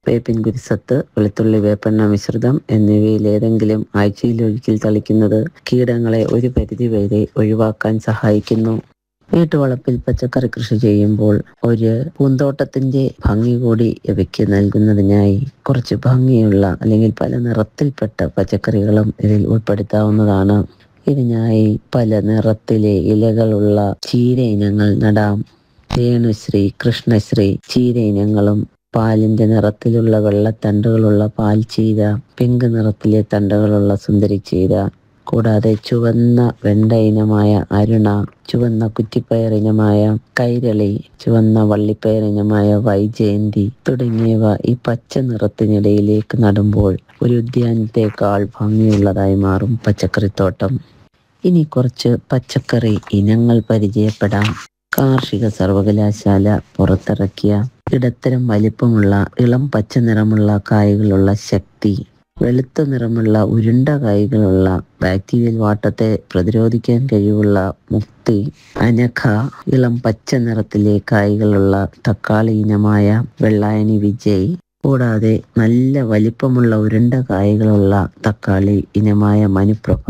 വേപ്പിൻ കുരുസത്ത് വെളുത്തുള്ളി വേപ്പെണ്ണ മിശ്രിതം എന്നിവയിലേതെങ്കിലും ആഴ്ചയിലൊരിക്കൽ തളിക്കുന്നത് കീടങ്ങളെ ഒരു പരിധിവരെ ഒഴിവാക്കാൻ സഹായിക്കുന്നു വീട്ടുവളപ്പിൽ പച്ചക്കറി കൃഷി ചെയ്യുമ്പോൾ ഒരു പൂന്തോട്ടത്തിന്റെ ഭംഗി കൂടി ഇവയ്ക്ക് നൽകുന്നതിനായി കുറച്ച് ഭംഗിയുള്ള അല്ലെങ്കിൽ പല നിറത്തിൽപ്പെട്ട പച്ചക്കറികളും ഇതിൽ ഉൾപ്പെടുത്താവുന്നതാണ് ഇതിനായി പല നിറത്തിലെ ഇലകളുള്ള ചീര ഇനങ്ങൾ നടാം രേണുശ്രീ കൃഷ്ണശ്രീ ചീര ഇനങ്ങളും പാലിന്റെ നിറത്തിലുള്ള വെള്ളത്തണ്ടുകളുള്ള പാൽ ചീര പിങ്ക് നിറത്തിലെ തണ്ടുകളുള്ള സുന്ദരി ചീര കൂടാതെ ചുവന്ന വെണ്ട ഇനമായ അരുണ ചുവന്ന കുറ്റിപ്പയർ ഇനമായ കൈരളി ചുവന്ന വള്ളിപ്പയർ ഇനമായ വൈജയന്തി തുടങ്ങിയവ ഈ പച്ച നിറത്തിനിടയിലേക്ക് നടുമ്പോൾ ഒരു ഉദ്യാനത്തേക്കാൾ ഭംഗിയുള്ളതായി മാറും പച്ചക്കറിത്തോട്ടം ഇനി കുറച്ച് പച്ചക്കറി ഇനങ്ങൾ പരിചയപ്പെടാം കാർഷിക സർവകലാശാല പുറത്തിറക്കിയ ഇടത്തരം വലിപ്പമുള്ള ഇളം പച്ച നിറമുള്ള കായകളുള്ള ശക്തി വെളുത്ത നിറമുള്ള ഉരുണ്ട കായ്കളുള്ള ബാക്ടീരിയൽ വാട്ടത്തെ പ്രതിരോധിക്കാൻ കഴിവുള്ള മുക്തി അനഘ ഇളം പച്ച നിറത്തിലെ കായ്കളുള്ള തക്കാളി ഇനമായ വെള്ളായണി വിജയ് കൂടാതെ നല്ല വലിപ്പമുള്ള ഉരുണ്ട കായ്കളുള്ള തക്കാളി ഇനമായ മനുപ്രഭ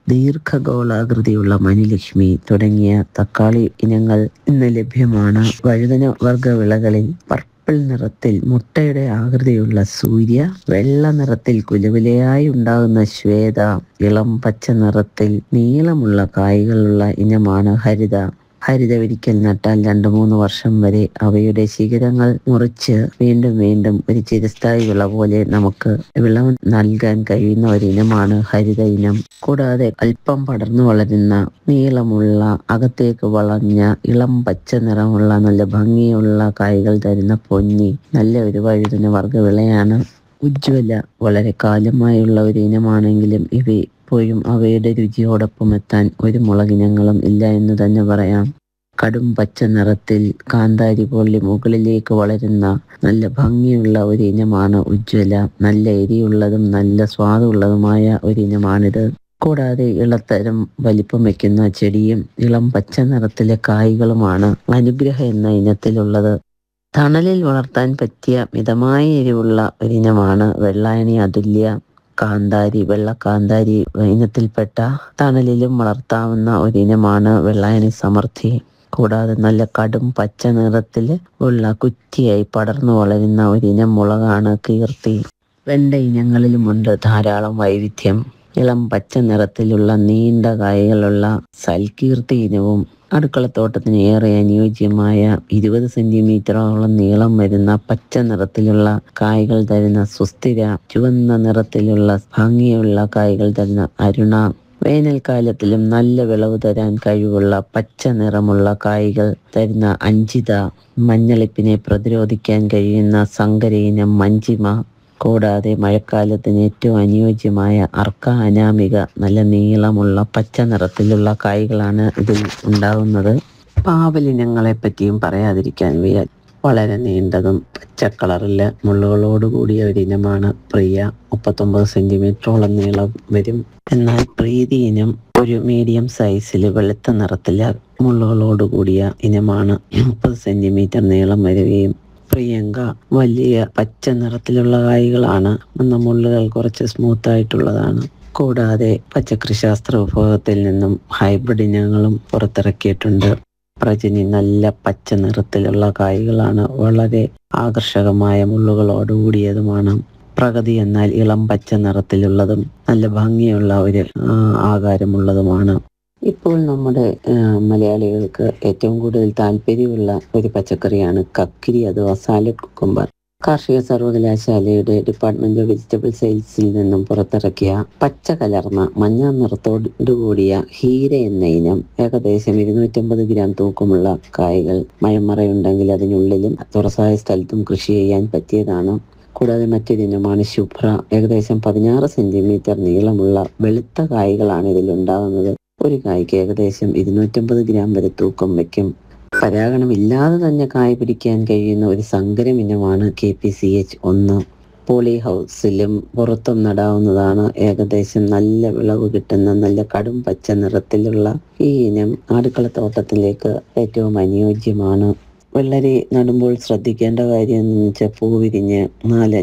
ദീർഘഗോളാകൃതിയുള്ള മനുലക്ഷ്മി തുടങ്ങിയ തക്കാളി ഇനങ്ങൾ ഇന്ന് ലഭ്യമാണ് വഴുതന വർഗ വിളകളിൽ പർപ്പിൾ നിറത്തിൽ മുട്ടയുടെ ആകൃതിയുള്ള സൂര്യ വെള്ള നിറത്തിൽ കുലകുലയായി ഉണ്ടാകുന്ന ശ്വേത ഇളം പച്ച നിറത്തിൽ നീളമുള്ള കായ്കളുള്ള ഇനമാണ് ഹരിത ഹരിത ഒരിക്കൽ നട്ടാൽ രണ്ടു മൂന്ന് വർഷം വരെ അവയുടെ ശിഖരങ്ങൾ മുറിച്ച് വീണ്ടും വീണ്ടും ഒരു ചിരസ്ഥായി വിള പോലെ നമുക്ക് വിളവ് നൽകാൻ കഴിയുന്ന ഒരു ഇനമാണ് ഹരിത ഇനം കൂടാതെ അല്പം പടർന്നു വളരുന്ന നീളമുള്ള അകത്തേക്ക് വളഞ്ഞ ഇളം പച്ച നിറമുള്ള നല്ല ഭംഗിയുള്ള കായ്കൾ തരുന്ന പൊന്നി നല്ല ഒരു വഴുതന വർഗ വിളയാണ് ഉജ്ജ്വല വളരെ കാലമായുള്ള ഒരു ഇനമാണെങ്കിലും ഇവ ഇപ്പോഴും അവയുടെ രുചിയോടൊപ്പം എത്താൻ ഒരു മുളകിനങ്ങളും ഇല്ല എന്ന് തന്നെ പറയാം കടും പച്ച നിറത്തിൽ കാന്താരി പൊള്ളി മുകളിലേക്ക് വളരുന്ന നല്ല ഭംഗിയുള്ള ഒരു ഇനമാണ് ഉജ്ജ്വല നല്ല എരിയുള്ളതും നല്ല സ്വാദുള്ളതുമായ ഒരു ഇനമാണിത് കൂടാതെ ഇളത്തരം വലിപ്പം വെക്കുന്ന ചെടിയും ഇളം പച്ച നിറത്തിലെ കായ്കളുമാണ് അനുഗ്രഹ എന്ന ഇനത്തിലുള്ളത് തണലിൽ വളർത്താൻ പറ്റിയ മിതമായ എരിവുള്ള ഒരിനമാണ് വെള്ളായണി അതുല്യ കാന്താരി വെള്ള കാന്താരി ഇനത്തിൽപ്പെട്ട തണലിലും വളർത്താവുന്ന ഒരിനമാണ് വെള്ളായണി സമൃദ്ധി കൂടാതെ നല്ല കടും പച്ച നിറത്തിൽ ഉള്ള കുറ്റിയായി പടർന്നു വളരുന്ന ഒരിനം മുളകാണ് കീർത്തി വെണ്ട ഇനങ്ങളിലുമുണ്ട് ധാരാളം വൈവിധ്യം ഇളം പച്ച നിറത്തിലുള്ള നീണ്ട കായകളുള്ള സൽകീർത്തി ഇനവും അടുക്കളത്തോട്ടത്തിന് ഏറെ അനുയോജ്യമായ ഇരുപത് സെന്റിമീറ്ററോളം നീളം വരുന്ന പച്ച നിറത്തിലുള്ള കായ്കൾ തരുന്ന സുസ്ഥിര ചുവന്ന നിറത്തിലുള്ള ഭംഗിയുള്ള കായ്കൾ തരുന്ന അരുണ വേനൽക്കാലത്തിലും നല്ല വിളവ് തരാൻ കഴിവുള്ള പച്ച നിറമുള്ള കായ്കൾ തരുന്ന അഞ്ചിത മഞ്ഞളിപ്പിനെ പ്രതിരോധിക്കാൻ കഴിയുന്ന സങ്കരയിനം മഞ്ചിമ കൂടാതെ മഴക്കാലത്തിന് ഏറ്റവും അനുയോജ്യമായ അർക്ക അനാമിക നല്ല നീളമുള്ള പച്ച നിറത്തിലുള്ള കായ്കളാണ് ഇതിൽ ഉണ്ടാകുന്നത് പാവലിനങ്ങളെ പറ്റിയും പറയാതിരിക്കാൻ വയ്യ വളരെ നീണ്ടതും പച്ച കളറില് മുള്ളുകളോട് കൂടിയ ഒരു ഇനമാണ് പ്രിയ മുപ്പത്തൊമ്പത് സെന്റിമീറ്ററോളം നീളം വരും എന്നാൽ പ്രീതി ഇനം ഒരു മീഡിയം സൈസിൽ വെളുത്ത നിറത്തില് മുള്ളുകളോട് കൂടിയ ഇനമാണ് മുപ്പത് സെന്റിമീറ്റർ നീളം വരികയും പ്രിയങ്ക വലിയ പച്ച നിറത്തിലുള്ള കായ്കളാണ് എന്ന മുള്ളുകൾ കുറച്ച് സ്മൂത്ത് ആയിട്ടുള്ളതാണ് കൂടാതെ പച്ചക്കറി ശാസ്ത്ര വിഭാഗത്തിൽ നിന്നും ഹൈബ്രിഡ് ഇനങ്ങളും പുറത്തിറക്കിയിട്ടുണ്ട് പ്രജനി നല്ല പച്ച നിറത്തിലുള്ള കായ്കളാണ് വളരെ ആകർഷകമായ മുള്ളുകളോടുകൂടിയതുമാണ് പ്രഗതി എന്നാൽ ഇളം പച്ച നിറത്തിലുള്ളതും നല്ല ഭംഗിയുള്ള ഒരു ആ, ആകാരമുള്ളതുമാണ് ഇപ്പോൾ നമ്മുടെ ആ, മലയാളികൾക്ക് ഏറ്റവും കൂടുതൽ താല്പര്യമുള്ള ഒരു പച്ചക്കറിയാണ് കക്കിരി അഥവാ സാലഡ് കുക്കുംബർ കാർഷിക സർവകലാശാലയുടെ ഡിപ്പാർട്ട്മെന്റ് ഓഫ് വെജിറ്റബിൾ സയൻസിൽ നിന്നും പുറത്തിറക്കിയ പച്ച കലർന്ന മഞ്ഞ നിറത്തോടു കൂടിയ ഹീര എന്ന ഇനം ഏകദേശം ഇരുന്നൂറ്റമ്പത് ഗ്രാം തൂക്കമുള്ള കായകൾ മഴമറയുണ്ടെങ്കിൽ അതിനുള്ളിലും തുറസായ സ്ഥലത്തും കൃഷി ചെയ്യാൻ പറ്റിയതാണ് കൂടാതെ മറ്റൊരിനമാണ് ശുഭ്ര ഏകദേശം പതിനാറ് സെന്റിമീറ്റർ നീളമുള്ള വെളുത്ത കായ്കളാണ് ഇതിൽ ഉണ്ടാകുന്നത് ഒരു കായ്ക്ക് ഏകദേശം ഇരുന്നൂറ്റമ്പത് ഗ്രാം വരെ തൂക്കം വയ്ക്കും പരാഗണം ഇല്ലാതെ തന്നെ കായ പിടിക്കാൻ കഴിയുന്ന ഒരു സങ്കരം ഇനമാണ് കെ പി സി എച്ച് ഒന്ന് പോളി ഹൗസിലും പുറത്തും നടാവുന്നതാണ് ഏകദേശം നല്ല വിളവ് കിട്ടുന്ന നല്ല കടും പച്ച നിറത്തിലുള്ള ഈ ഇനം അടുക്കളത്തോട്ടത്തിലേക്ക് ഏറ്റവും അനുയോജ്യമാണ് വെള്ളരി നടുമ്പോൾ ശ്രദ്ധിക്കേണ്ട കാര്യം എന്ന് വെച്ചാൽ പൂ വിരിഞ്ഞ് നാല്